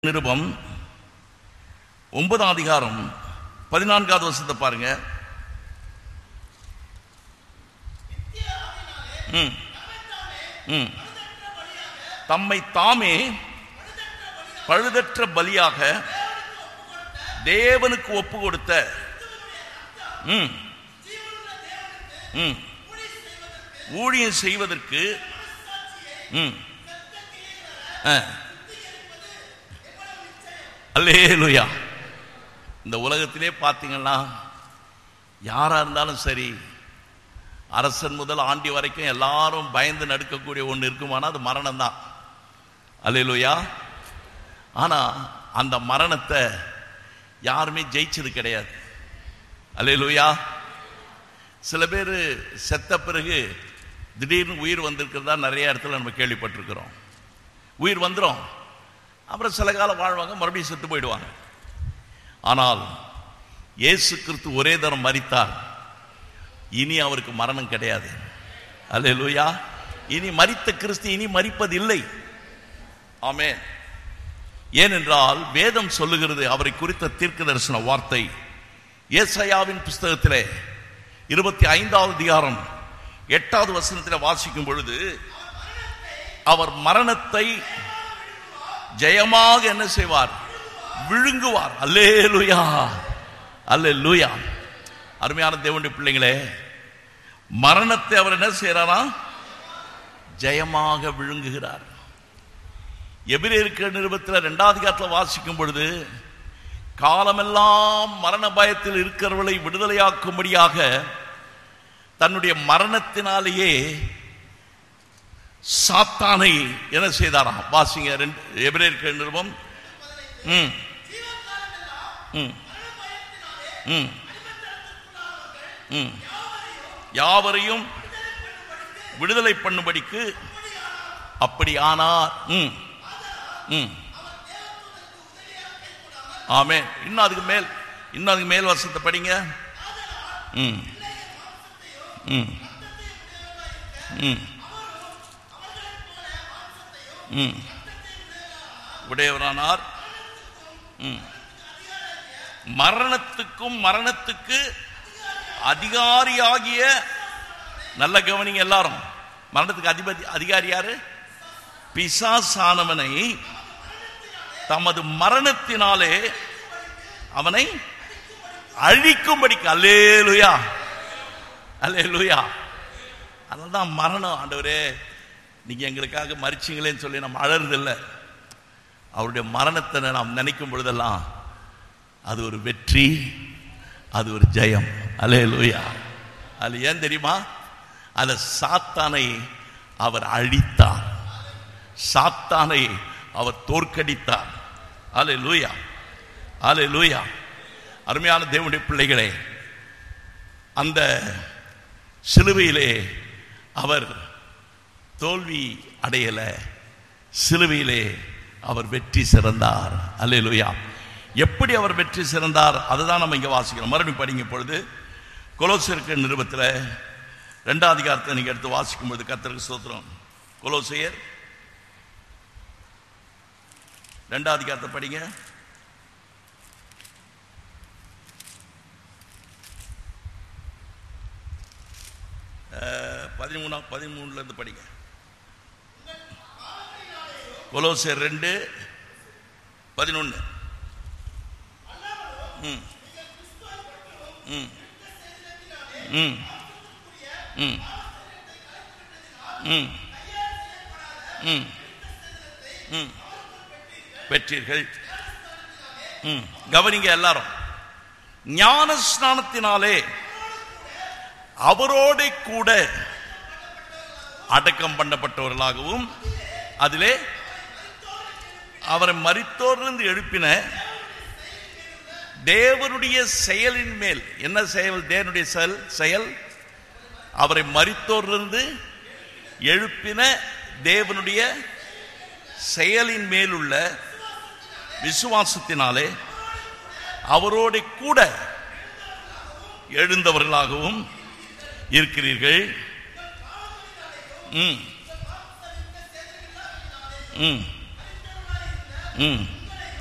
நிருபம் ஒன்பதாம் அதிகாரம் பதினான்காவது வருஷத்தை பாருங்க ம். ம். தம்மை தாமே பழுதற்ற பலியாக தேவனுக்கு ஒப்பு கொடுத்த ம். ம். ஊழியம் செய்வதற்கு ம். ஆ அல்லேலுயா இந்த உலகத்திலே பார்த்தீங்கன்னா யாரா இருந்தாலும் சரி அரசன் முதல் ஆண்டி வரைக்கும் எல்லாரும் பயந்து நடுக்கக்கூடிய ஒன்று இருக்குமானா அது மரணம் தான் அல்லேலுயா ஆனா அந்த மரணத்தை யாருமே ஜெயிச்சது கிடையாது அல்லேலுயா சில பேர் செத்த பிறகு திடீர்னு உயிர் வந்திருக்கிறதா நிறைய இடத்துல நம்ம கேள்விப்பட்டிருக்கிறோம் உயிர் வந்துடும் அப்புறம் சில காலம் வாழ்வாங்க மறுபடியும் செத்து போயிடுவாங்க ஆனால் இயேசு கிறிஸ்து ஒரே தரம் மரித்தார் இனி அவருக்கு மரணம் கிடையாது அல்லேலூயா இனி மரித்த கிறிஸ்து இனி மரிப்பதில்லை ஆமென் ஏனென்றால் வேதம் சொல்லுகிறது அவரை குறித்த தீர்க்க தரிசன வார்த்தை ஏசாயாவின் புஸ்தகத்திலே இருபத்தி ஐந்தாவது அதிகாரம் எட்டாவது வசனத்தில் வாசிக்கும் பொழுது அவர் மரணத்தை ஜெயமாக என்ன செய்வார் விழுங்குவார் அல்லேலுயா அல்லேலூயா அருமையான தேவனுடைய பிள்ளைங்களே மரணத்தை அவர் என்ன செய்யறாரா ஜெயமாக விழுங்குகிறார் எபிரேற்க நிருபத்தில் ரெண்டாவது காலத்தில் வாசிக்கும் பொழுது காலமெல்லாம் மரண பயத்தில் இருக்கிறவர்களை விடுதலையாக்கும்படியாக தன்னுடைய மரணத்தினாலேயே சாத்தானை என்ன செய்தாராம் வாசிங்க ரெண்டு எபிரேற்க நிருபம் ம் ம் ம் ம் யாவரையும் விடுதலை பண்ணும்படிக்கு அப்படி ஆனார் ம் ம் ஆமே இன்னும் அதுக்கு மேல் இன்னும் அதுக்கு மேல் வருஷத்தை படிங்க ம் ம் ம் ம் உடையவரானார் ம் மரணத்துக்கும் மரணத்துக்கு அதிகாரியாகிய நல்ல கவனிங்க எல்லாரும் மரணத்துக்கு அதிபதி அதிகாரி யாரு பிசாசானவனை தமது மரணத்தினாலே அவனை அழிக்கும்படிக்கு அல்லேலுயா அல்லேலுயா அதனால்தான் மரணம் ஆண்டவரே நீங்க எங்களுக்காக மறிச்சிங்களேன்னு சொல்லி நம்ம அழறதில்லை அவருடைய மரணத்தை நாம் நினைக்கும் பொழுதெல்லாம் அது ஒரு வெற்றி அது ஒரு ஜெயம் அலே லூயா அது ஏன் தெரியுமா அந்த சாத்தானை அவர் அழித்தார் சாத்தானை அவர் தோற்கடித்தார் அலே லூயா அலே லூயா அருமையான தேவனுடைய பிள்ளைகளே அந்த சிலுவையிலே அவர் தோல்வி அடையல சிலுவையிலே அவர் வெற்றி சிறந்தார் அல்லேலூயா எப்படி அவர் வெற்றி சிறந்தார் அதை தான் நம்ம இங்கே வாசிக்கிறோம் மறுபடியும் படிங்க பொழுது கொலோசியருக்கு நிருபத்தில் ரெண்டாம் அதிகாரத்தை நீங்கள் எடுத்து வாசிக்கும் பொழுது கத்தருக்கு சோத்திரம் கொலோசியர் ரெண்டாம் அதிகாரத்தை படிங்க பதிமூணாம் பதிமூணுல இருந்து படிங்க கொலோசியர் ரெண்டு பதினொன்று ம் ம் ம் ம் ம் ம் ம் பெற்றீர்கள் ம் கவனிங்க எல்லாரும் ஞான ஸ்நானத்தினாலே அவரோட கூட அடக்கம் பண்ணப்பட்டவர்களாகவும் அதிலே அவரை மறித்தோரிலிருந்து எழுப்பின தேவனுடைய செயலின் மேல் என்ன செயல் தேவனுடைய செயல் செயல் அவரை மறித்தோரிலிருந்து எழுப்பின தேவனுடைய செயலின் மேலுள்ள விசுவாசத்தினாலே அவரோட கூட எழுந்தவர்களாகவும் இருக்கிறீர்கள் ம் ம் ம்